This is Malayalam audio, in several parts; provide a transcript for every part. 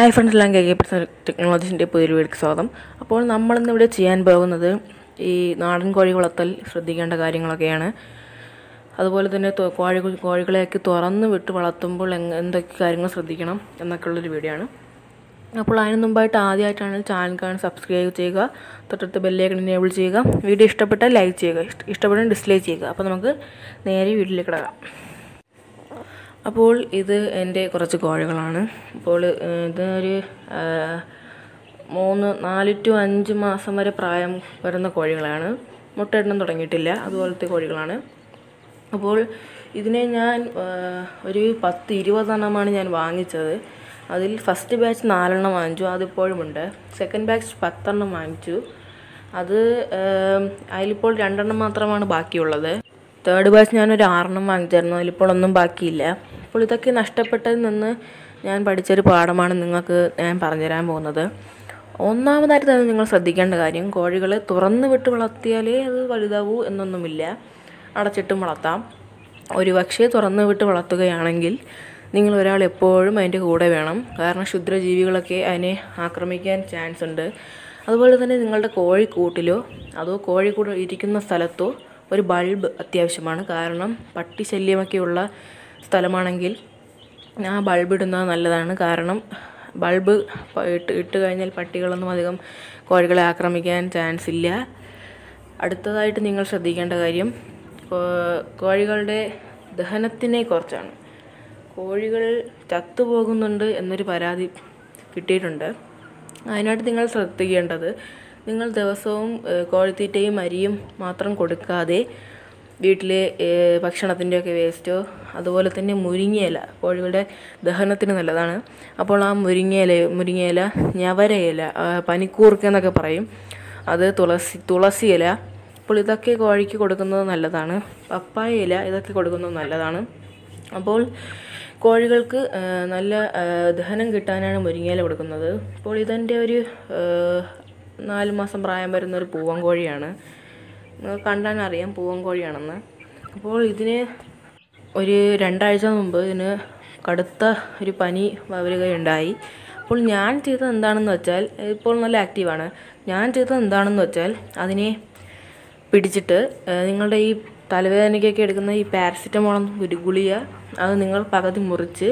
ഹായ് ഫ്രണ്ട്സ് എല്ലാം കെ കെ ടെക്നോളജീസിൻ്റെ പുതിയൊരു വീഡിയോക്ക് സ്വാഗതം അപ്പോൾ നമ്മളിന്ന് ഇവിടെ ചെയ്യാൻ പോകുന്നത് ഈ നാടൻ കോഴി വളർത്തൽ ശ്രദ്ധിക്കേണ്ട കാര്യങ്ങളൊക്കെയാണ് അതുപോലെ തന്നെ തൊ- കോഴി കോഴികളെയൊക്കെ തുറന്ന് വിട്ട് വളർത്തുമ്പോൾ എങ് എന്തൊക്കെ കാര്യങ്ങൾ ശ്രദ്ധിക്കണം എന്നൊക്കെ ഉള്ളൊരു വീഡിയോ ആണ് അപ്പോൾ അതിന് മുമ്പായിട്ട് ആദ്യമായിട്ടാണ് ചാനൽ കാണാൻ സബ്സ്ക്രൈബ് ചെയ്യുക തൊട്ടടുത്ത് ബെല്ലേക്കൺ എനേബിൾ ചെയ്യുക വീഡിയോ ഇഷ്ടപ്പെട്ടാൽ ലൈക്ക് ചെയ്യുക ഇഷ്ട- ഇഷ്ടപ്പെട്ടാൽ ഡിസ്ലൈക്ക് ചെയ്യുക അപ്പോൾ നമുക്ക് നേരെ വീട്ടിലേക്ക് കിടക്കാം അപ്പോൾ ഇത് എൻ്റെ കുറച്ച് കോഴികളാണ് അപ്പോൾ ഏഹ്, ഇതൊരു ആഹ്, മൂന്ന് നാല് ടു അഞ്ച് മാസം വരെ പ്രായം വരുന്ന കോഴികളാണ് മുട്ടയിടണം തുടങ്ങിയിട്ടില്ല അതുപോലത്തെ കോഴികളാണ് അപ്പോൾ ഇതിനെ ഞാൻ ആഹ്, ഒരു പത്ത് ഇരുപതെണ്ണമാണ് ഞാൻ വാങ്ങിച്ചത് അതിൽ ഫസ്റ്റ് ബാച്ച് നാലെണ്ണം വാങ്ങിച്ചു അതിപ്പോഴുമുണ്ട് സെക്കൻഡ് ബാച്ച് പത്തെണ്ണം വാങ്ങിച്ചു അത് ആം, അതിലിപ്പോൾ രണ്ടെണ്ണം മാത്രമാണ് ബാക്കിയുള്ളത് തേർഡ് ബാച്ച് ഞാനൊരു ആറെണ്ണം വാങ്ങിച്ചായിരുന്നു അതിലിപ്പോൾ ഒന്നും ബാക്കിയില്ല അപ്പോൾ ഇതൊക്കെ നഷ്ടപ്പെട്ടതിൽ നിന്ന് ഞാൻ പഠിച്ചൊരു പാഠമാണ് നിങ്ങൾക്ക് ഞാൻ പറഞ്ഞുതരാൻ പോകുന്നത് ഒന്നാമതായിട്ട് തന്നെ നിങ്ങൾ ശ്രദ്ധിക്കേണ്ട കാര്യം കോഴികളെ തുറന്ന് വിട്ട് വളർത്തിയാലേ അത് വലുതാവൂ എന്നൊന്നുമില്ല അടച്ചിട്ടും വളർത്താം ഒരു പക്ഷേ തുറന്ന് വിട്ട് വളർത്തുകയാണെങ്കിൽ നിങ്ങൾ ഒരാൾ എപ്പോഴും അതിൻ്റെ കൂടെ വേണം കാരണം ക്ഷുദ്രജീവികളൊക്കെ അതിനെ ആക്രമിക്കാൻ ചാൻസ് ഉണ്ട് അതുപോലെ തന്നെ നിങ്ങളുടെ കോഴിക്കൂട്ടിലോ അതോ കോഴിക്കൂട് ഇരിക്കുന്ന സ്ഥലത്തോ ഒരു ബൾബ് അത്യാവശ്യമാണ് കാരണം പട്ടി ശല്യമൊക്കെയുള്ള സ്ഥലമാണെങ്കിൽ ആ ബൾബ് ഇടുന്നത് നല്ലതാണ് കാരണം ബൾബ് പ- ഇട്ട് ഇട്ട് കഴിഞ്ഞാൽ പട്ടികളൊന്നും അധികം കോഴികളെ ആക്രമിക്കാൻ ചാൻസ് ഇല്ല അടുത്തതായിട്ട് നിങ്ങൾ ശ്രദ്ധിക്കേണ്ട കാര്യം കോ- കോഴികളുടെ ദഹനത്തിനെ കുറിച്ചാണ് കോഴികൾ ചത്തുപോകുന്നുണ്ട് എന്നൊരു പരാതി കിട്ടിയിട്ടുണ്ട് അതിനായിട്ട് നിങ്ങൾ ശ്രദ്ധിക്കേണ്ടത് നിങ്ങൾ ദിവസവും ഏഹ്, കോഴിത്തീറ്റയും അരിയും മാത്രം കൊടുക്കാതെ വീട്ടിലെ ഏഹ്, ഭക്ഷണത്തിൻ്റെയൊക്കെ വേസ്റ്റോ അതുപോലെ തന്നെ മുരിങ്ങയില കോഴികളുടെ ദഹനത്തിന് നല്ലതാണ് അപ്പോൾ ആ മുരിങ്ങയില മുരിങ്ങയില ഞവരയില ആ, പനിക്കൂർക്ക എന്നൊക്കെ പറയും അത് തുളസി തുളസി ഇല അപ്പോൾ ഇതൊക്കെ കോഴിക്ക് കൊടുക്കുന്നത് നല്ലതാണ് പപ്പായ ഇല ഇതൊക്കെ കൊടുക്കുന്നത് നല്ലതാണ് അപ്പോൾ കോഴികൾക്ക് ആ, നല്ല ആ, ദഹനം കിട്ടാനാണ് മുരിങ്ങയില കൊടുക്കുന്നത് അപ്പോൾ ഇതെൻ്റെ ഒരു ആ, നാല് മാസം പ്രായം വരുന്ന ഒരു പൂവൻ കോഴിയാണ് നിങ്ങൾക്ക് കണ്ടാൽ അറിയാം പൂവൻ കോഴിയാണെന്ന് അപ്പോൾ ഇതിന് ഒരു രണ്ടാഴ്ച മുമ്പ് ഇതിന് കടുത്ത ഒരു പനി വരികയുണ്ടായി അപ്പോൾ ഞാൻ ചെയ്തത് എന്താണെന്ന് വെച്ചാൽ ഇപ്പോൾ നല്ല ആക്റ്റീവാണ് ഞാൻ ചെയ്തത് എന്താണെന്ന് വെച്ചാൽ അതിനെ പിടിച്ചിട്ട് ഏഹ്, നിങ്ങളുടെ ഈ തലവേദനയ്ക്കൊക്കെ എടുക്കുന്ന ഈ പാരസിറ്റമോൾ ഒരു ഗുളിക അത് നിങ്ങൾ പകുതി മുറിച്ച്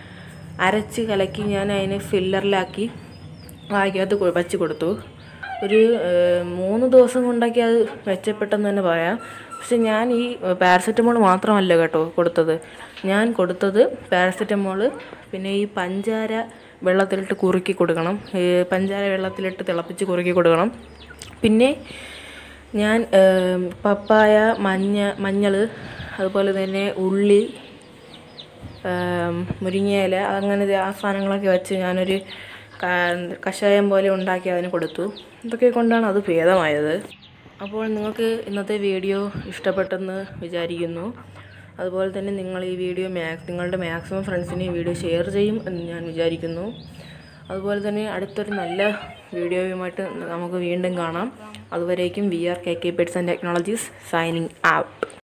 അരച്ച് കലക്കി ഞാൻ അതിനെ ഫില്ലറിലാക്കി വായിക്കകത്ത് കൊ- വച്ച് കൊടുത്തു ഒരു ഏഹ്, മൂന്ന് ദിവസം കൊണ്ടൊക്കെ അത് മെച്ചപ്പെട്ടെന്ന് തന്നെ പറയാം പക്ഷെ ഞാൻ ഈ പാരസെറ്റമോൾ മാത്രമല്ല കേട്ടോ കൊടുത്തത് ഞാൻ കൊടുത്തത് പാരസെറ്റമോൾ പിന്നെ ഈ പഞ്ചാര വെള്ളത്തിലിട്ട് കുറുക്കി കൊടുക്കണം ഈ പഞ്ചാര വെള്ളത്തിലിട്ട് തിളപ്പിച്ച് കുറുക്കി കൊടുക്കണം പിന്നെ ഞാൻ ഏം, പപ്പായ മഞ്ഞ മഞ്ഞൾ അതുപോലെ തന്നെ ഉള്ളി ഏം, മുരിങ്ങയില അങ്ങനെ ആ സാധനങ്ങളൊക്കെ വെച്ച് ഞാനൊരു ക- കഷായം പോലെ ഉണ്ടാക്കി അതിന് കൊടുത്തു ഇതൊക്കെ കൊണ്ടാണ് അത് ഭേദമായത് അപ്പോൾ നിങ്ങൾക്ക് ഇന്നത്തെ വീഡിയോ ഇഷ്ടപ്പെട്ടെന്ന് വിചാരിക്കുന്നു അതുപോലെ തന്നെ നിങ്ങൾ ഈ വീഡിയോ മാക്സ് നിങ്ങളുടെ മാക്സിമം ഫ്രണ്ട്സിന് ഈ വീഡിയോ ഷെയർ ചെയ്യും എന്ന് ഞാൻ വിചാരിക്കുന്നു അതുപോലെ തന്നെ അടുത്തൊരു നല്ല വീഡിയോയുമായിട്ട് നമുക്ക് വീണ്ടും കാണാം അതുവരേക്കും V R K K pets and technologies signing out